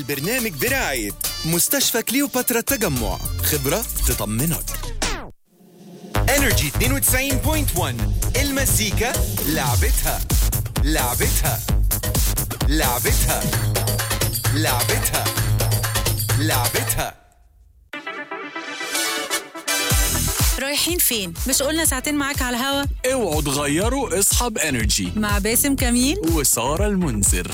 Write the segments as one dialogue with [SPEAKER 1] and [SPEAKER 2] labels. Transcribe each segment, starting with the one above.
[SPEAKER 1] البرنامج برعاية مستشفى كليوباترا التجمع خبرة تطمنك انرجي 92.1 المزيكا لعبتها لعبتها لعبتها لعبتها لعبتها
[SPEAKER 2] رايحين فين؟ مش قلنا ساعتين معاك على الهوا
[SPEAKER 3] اوعوا تغيروا اصحاب انرجي
[SPEAKER 2] مع باسم كميل
[SPEAKER 3] وساره المنذر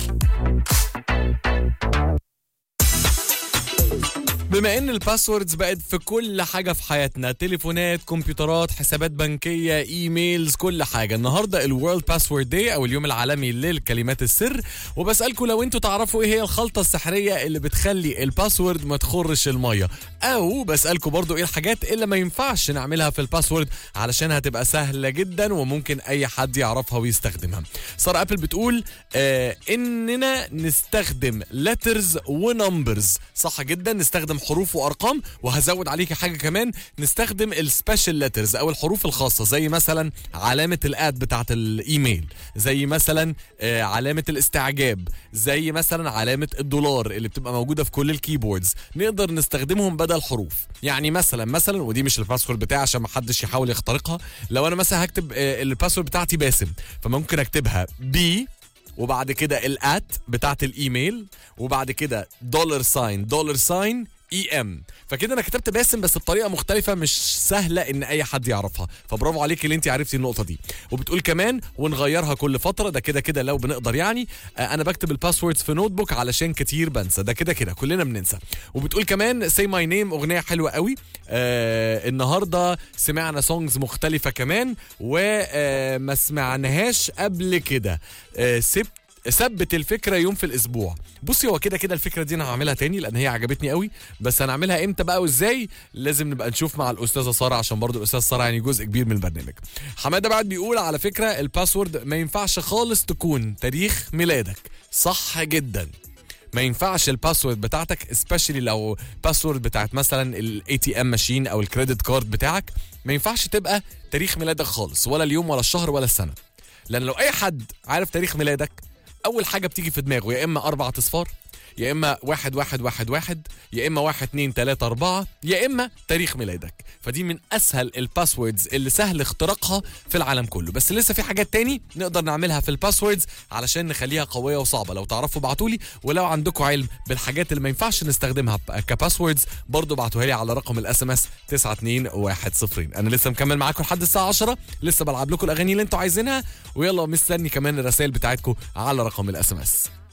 [SPEAKER 3] بما ان الباسوردز بقت في كل حاجه في حياتنا تليفونات كمبيوترات حسابات بنكيه ايميلز كل حاجه النهارده الورلد باسورد داي او اليوم العالمي للكلمات السر وبسالكم لو انتوا تعرفوا ايه هي الخلطه السحريه اللي بتخلي الباسورد ما تخرش الميه او بسالكم برضو ايه الحاجات اللي ما ينفعش نعملها في الباسورد علشان هتبقى سهله جدا وممكن اي حد يعرفها ويستخدمها ساره ابل بتقول آه اننا نستخدم letters ونمبرز صح جدا نستخدم حروف وارقام وهزود عليك حاجه كمان نستخدم السبيشال ليترز او الحروف الخاصه زي مثلا علامه الاد بتاعت الايميل زي مثلا آه علامه الاستعجاب زي مثلا علامه الدولار اللي بتبقى موجوده في كل الكيبوردز نقدر نستخدمهم بدل حروف يعني مثلا مثلا ودي مش الباسورد بتاعي عشان ما حدش يحاول يخترقها لو انا مثلا هكتب آه الباسورد بتاعتي باسم فممكن اكتبها بي وبعد كده الات بتاعت الايميل وبعد كده دولار ساين دولار ساين اي ام فكده انا كتبت باسم بس بطريقه مختلفه مش سهله ان اي حد يعرفها فبرافو عليك اللي انت عرفتي النقطه دي وبتقول كمان ونغيرها كل فتره ده كده كده لو بنقدر يعني آه انا بكتب الباسوردز في نوت بوك علشان كتير بنسى ده كده كده كلنا بننسى وبتقول كمان سي ماي نيم اغنيه حلوه قوي آه النهارده سمعنا سونجز مختلفه كمان وما سمعناهاش قبل كده آه سبت ثبت الفكره يوم في الاسبوع بصي هو كده كده الفكره دي انا هعملها تاني لان هي عجبتني قوي بس هنعملها امتى بقى وازاي لازم نبقى نشوف مع الاستاذه ساره عشان برضو الاستاذ ساره يعني جزء كبير من البرنامج حماده بعد بيقول على فكره الباسورد ما ينفعش خالص تكون تاريخ ميلادك صح جدا ما ينفعش الباسورد بتاعتك سبيشالي لو باسورد بتاعت مثلا الاي تي ام ماشين او الكريدت كارد بتاعك ما ينفعش تبقى تاريخ ميلادك خالص ولا اليوم ولا الشهر ولا السنه لان لو اي حد عارف تاريخ ميلادك اول حاجه بتيجي في دماغه يا اما اربع اصفار يا اما واحد واحد واحد واحد يا اما واحد اتنين تلاتة اربعة يا اما تاريخ ميلادك فدي من اسهل الباسوردز اللي سهل اختراقها في العالم كله بس لسه في حاجات تاني نقدر نعملها في الباسوردز علشان نخليها قوية وصعبة لو تعرفوا ابعتولي ولو عندكم علم بالحاجات اللي ما ينفعش نستخدمها كباسوردز برضو ابعتوها لي على رقم الاس ام اس 92102 انا لسه مكمل معاكم لحد الساعة 10 لسه بلعب لكم الاغاني اللي انتوا عايزينها ويلا مستني كمان الرسائل بتاعتكم على رقم الاس ام اس